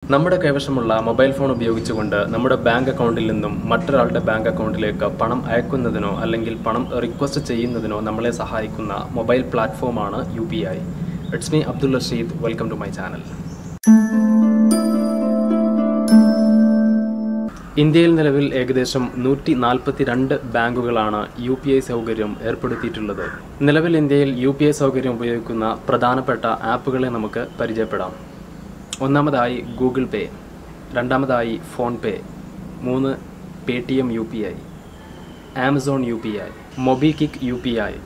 നമ്മുടെ കൈവശമുള്ള mobile phone ഉപയോഗിച്ചുകൊണ്ട് നമ്മുടെ ബാങ്ക് അക്കൗണ്ടിൽ നിന്നും മറ്റൊരാളുടെ ബാങ്ക് അക്കൗണ്ടിലേക്ക് പണം അയക്കുന്നതിനോ അല്ലെങ്കിൽ പണം റിക്വസ്റ്റ് ചെയ്യുന്നതിനോ നമ്മളെ സഹായിക്കുന്ന മൊബൈൽ പ്ലാറ്റ്ഫോമാണ് U P I it's me Abdul Rasheed welcome to my channel ഇന്ത്യയിൽ നിലവിൽ ഏകദേശം നൂറ്റി നാൽപ്പത്തി രണ്ട് ബാങ്കുകളാണ് യു പി ഐ സൗകര്യം ഏർപ്പെടുത്തിയിട്ടുള്ളത് നിലവിൽ ഇന്ത്യയിൽ യു പി ഐ സൗകര്യം ഉപയോഗിക്കുന്ന പ്രധാനപ്പെട്ട ആപ്പുകളെ നമുക്ക് പരിചയപ്പെടാം ഒന്നാമതായി ഗൂഗിൾ പേ രണ്ടാമതായി ഫോൺ പേ മൂന്ന് Paytm U P I Amazon U P I MobiKwik U P I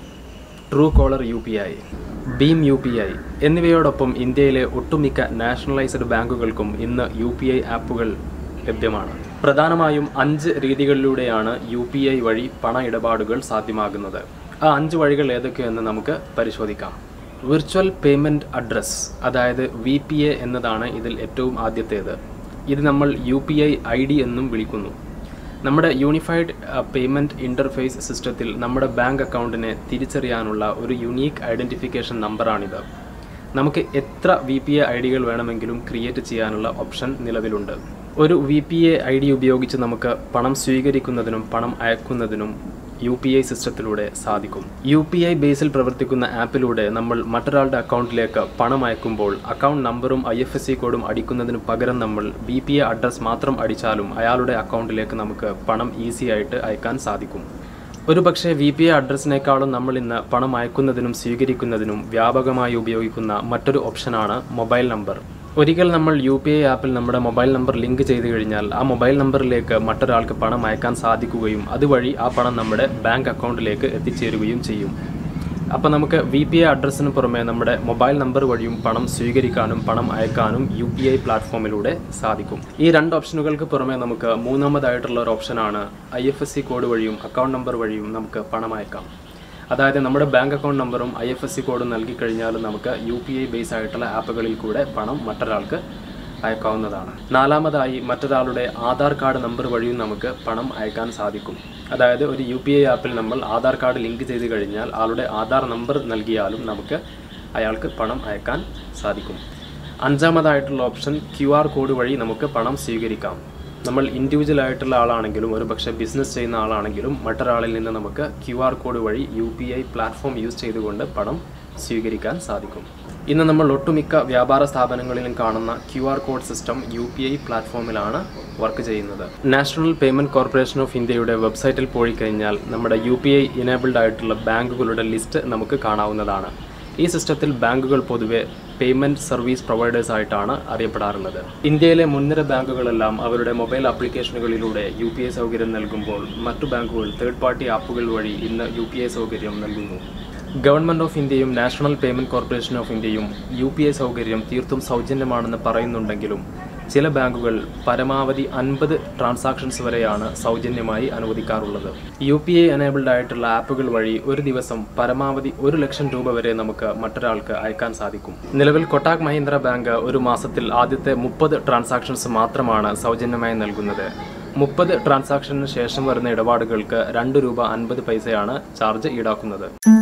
Truecaller U P I ഭീം യു പി ഐ എന്നിവയോടൊപ്പം ഇന്ത്യയിലെ ഒട്ടുമിക്ക നാഷണലൈസ്ഡ് ബാങ്കുകൾക്കും ഇന്ന് യു പി ഐ ആപ്പുകൾ ലഭ്യമാണ് പ്രധാനമായും അഞ്ച് രീതികളിലൂടെയാണ് യു പി ഐ വഴി പണ ഇടപാടുകൾ സാധ്യമാകുന്നത് ആ അഞ്ച് വഴികൾ ഏതൊക്കെയെന്ന് നമുക്ക് പരിശോധിക്കാം വിർച്വൽ പേയ്മെൻറ്റ് അഡ്രസ് അതായത് വി പി എ എന്നതാണ് ഇതിൽ ഏറ്റവും ആദ്യത്തേത് ഇത് നമ്മൾ U P I I D എന്നും വിളിക്കുന്നു നമ്മുടെ യൂണിഫൈഡ് പേയ്മെൻറ്റ് ഇൻ്റർഫേസ് സിസ്റ്റത്തിൽ നമ്മുടെ ബാങ്ക് അക്കൗണ്ടിനെ തിരിച്ചറിയാനുള്ള ഒരു യുണീക്ക് ഐഡൻറ്റിഫിക്കേഷൻ നമ്പറാണിത് നമുക്ക് എത്ര വി പി എ ഐ ഡികൾ വേണമെങ്കിലും ക്രിയേറ്റ് ചെയ്യാനുള്ള ഓപ്ഷൻ നിലവിലുണ്ട് ഒരു V P A I D ഉപയോഗിച്ച് നമുക്ക് പണം സ്വീകരിക്കുന്നതിനും പണം അയക്കുന്നതിനും യു പി ഐ സിസ്റ്റത്തിലൂടെ സാധിക്കും യു പി ഐ ബേസിൽ പ്രവർത്തിക്കുന്ന ആപ്പിലൂടെ നമ്മൾ മറ്റൊരാളുടെ അക്കൗണ്ടിലേക്ക് പണം അയക്കുമ്പോൾ അക്കൗണ്ട് നമ്പറും ഐ എഫ് എസ് സി കോഡും അടിക്കുന്നതിന് പകരം നമ്മൾ വി പി എ അഡ്രസ് മാത്രം അടിച്ചാലും അയാളുടെ അക്കൗണ്ടിലേക്ക് നമുക്ക് പണം ഈസി ആയിട്ട് അയക്കാൻ സാധിക്കും ഒരുപക്ഷെ വി പി എ അഡ്രസ്സിനേക്കാളും നമ്മൾ ഇന്ന് പണം അയക്കുന്നതിനും സ്വീകരിക്കുന്നതിനും വ്യാപകമായി ഉപയോഗിക്കുന്ന മറ്റൊരു ഓപ്ഷനാണ് മൊബൈൽ നമ്പർ ഒരിക്കൽ നമ്മൾ യു പി ഐ ആപ്പിൽ നമ്മുടെ മൊബൈൽ നമ്പർ ലിങ്ക് ചെയ്ത് കഴിഞ്ഞാൽ ആ മൊബൈൽ നമ്പറിലേക്ക് മറ്റൊരാൾക്ക് പണം അയക്കാൻ സാധിക്കുകയും അതുവഴി ആ പണം നമ്മുടെ ബാങ്ക് അക്കൗണ്ടിലേക്ക് എത്തിച്ചേരുകയും ചെയ്യും അപ്പോൾ നമുക്ക് വി പി ഐ അഡ്രസ്സിന് പുറമെ നമ്മുടെ മൊബൈൽ നമ്പർ വഴിയും പണം സ്വീകരിക്കാനും പണം അയക്കാനും യു പി ഐ പ്ലാറ്റ്ഫോമിലൂടെ സാധിക്കും ഈ രണ്ട് ഓപ്ഷനുകൾക്ക് പുറമെ നമുക്ക് മൂന്നാമതായിട്ടുള്ള ഒരു ഓപ്ഷനാണ് I F S C code വഴിയും അക്കൗണ്ട് നമ്പർ വഴിയും നമുക്ക് പണം അയക്കാം അതായത് നമ്മുടെ ബാങ്ക് അക്കൗണ്ട് നമ്പറും ഐ എഫ് എസ് സി കോഡും നൽകി കഴിഞ്ഞാൽ നമുക്ക് യു പി ഐ ബേസ് ആയിട്ടുള്ള ആപ്പുകളിൽ കൂടെ പണം മറ്റൊരാൾക്ക് അയക്കാവുന്നതാണ് നാലാമതായി മറ്റൊരാളുടെ ആധാർ കാർഡ് നമ്പർ വഴിയും നമുക്ക് പണം അയക്കാൻ സാധിക്കും അതായത് ഒരു യു പി ഐ ആപ്പിൽ നമ്മൾ ആധാർ കാർഡ് ലിങ്ക് ചെയ്ത് കഴിഞ്ഞാൽ ആളുടെ ആധാർ നമ്പർ നൽകിയാലും നമുക്ക് അയാൾക്ക് പണം അയക്കാൻ സാധിക്കും അഞ്ചാമതായിട്ടുള്ള ഓപ്ഷൻ ക്യു ആർ കോഡ് വഴി നമുക്ക് പണം സ്വീകരിക്കാം നമ്മൾ ഇൻഡിവിജ്വൽ ആയിട്ടുള്ള ആളാണെങ്കിലും ഒരു പക്ഷേ ബിസിനസ് ചെയ്യുന്ന ആളാണെങ്കിലും മറ്റൊരാളിൽ നിന്ന് നമുക്ക് ക്യു ആർ കോഡ് വഴി U P I platform use ചെയ്തുകൊണ്ട് പണം സ്വീകരിക്കാൻ സാധിക്കും ഇന്ന് നമ്മൾ ഒട്ടുമിക്ക വ്യാപാര സ്ഥാപനങ്ങളിലും കാണുന്ന Q R code system U P I പ്ലാറ്റ്ഫോമിലാണ് വർക്ക് ചെയ്യുന്നത് നാഷണൽ പേയ്മെൻറ്റ് കോർപ്പറേഷൻ ഓഫ് ഇന്ത്യയുടെ വെബ്സൈറ്റിൽ പോയി കഴിഞ്ഞാൽ നമ്മുടെ യു പി ഐ ഇനേബിൾഡ് ആയിട്ടുള്ള ബാങ്കുകളുടെ ലിസ്റ്റ് നമുക്ക് കാണാവുന്നതാണ് ഈ സിസ്റ്റത്തിൽ ബാങ്കുകൾ പൊതുവെ പേയ്മെൻറ്റ് സർവീസ് പ്രൊവൈഡേഴ്സ് ആയിട്ടാണ് അറിയപ്പെടാറുള്ളത് ഇന്ത്യയിലെ മുൻനിര ബാങ്കുകളെല്ലാം അവരുടെ മൊബൈൽ ആപ്ലിക്കേഷനുകളിലൂടെ യു പി ഐ സൗകര്യം നൽകുമ്പോൾ മറ്റു ബാങ്കുകൾ തേർഡ് പാർട്ടി ആപ്പുകൾ വഴി ഇന്ന് യു പി ഐ സൗകര്യം നൽകുന്നു ഗവൺമെൻറ് ഓഫ് ഇന്ത്യയും നാഷണൽ പേയ്മെൻറ്റ് കോർപ്പറേഷൻ ഓഫ് ഇന്ത്യയും യു പി ഐ സൗകര്യം തീർത്തും സൗജന്യമാണെന്ന് പറയുന്നുണ്ടെങ്കിലും ചില ബാങ്കുകൾ പരമാവധി അൻപത് ട്രാൻസാക്ഷൻസ് വരെയാണ് സൗജന്യമായി അനുവദിക്കാറുള്ളത് യു പി ഐ എനേബിൾഡ് ആയിട്ടുള്ള ആപ്പുകൾ വഴി ഒരു ദിവസം പരമാവധി ഒരു ലക്ഷം രൂപ വരെ നമുക്ക് മറ്റൊരാൾക്ക് അയക്കാൻ സാധിക്കും നിലവിൽ കൊട്ടാക് മഹീന്ദ്ര ബാങ്ക് ഒരു മാസത്തിൽ ആദ്യത്തെ മുപ്പത് ട്രാൻസാക്ഷൻസ് മാത്രമാണ് സൗജന്യമായി നൽകുന്നത് മുപ്പത് ട്രാൻസാക്ഷന് ശേഷം വരുന്ന ഇടപാടുകൾക്ക് രണ്ട് രൂപ അൻപത് പൈസയാണ് ചാർജ് ഈടാക്കുന്നത്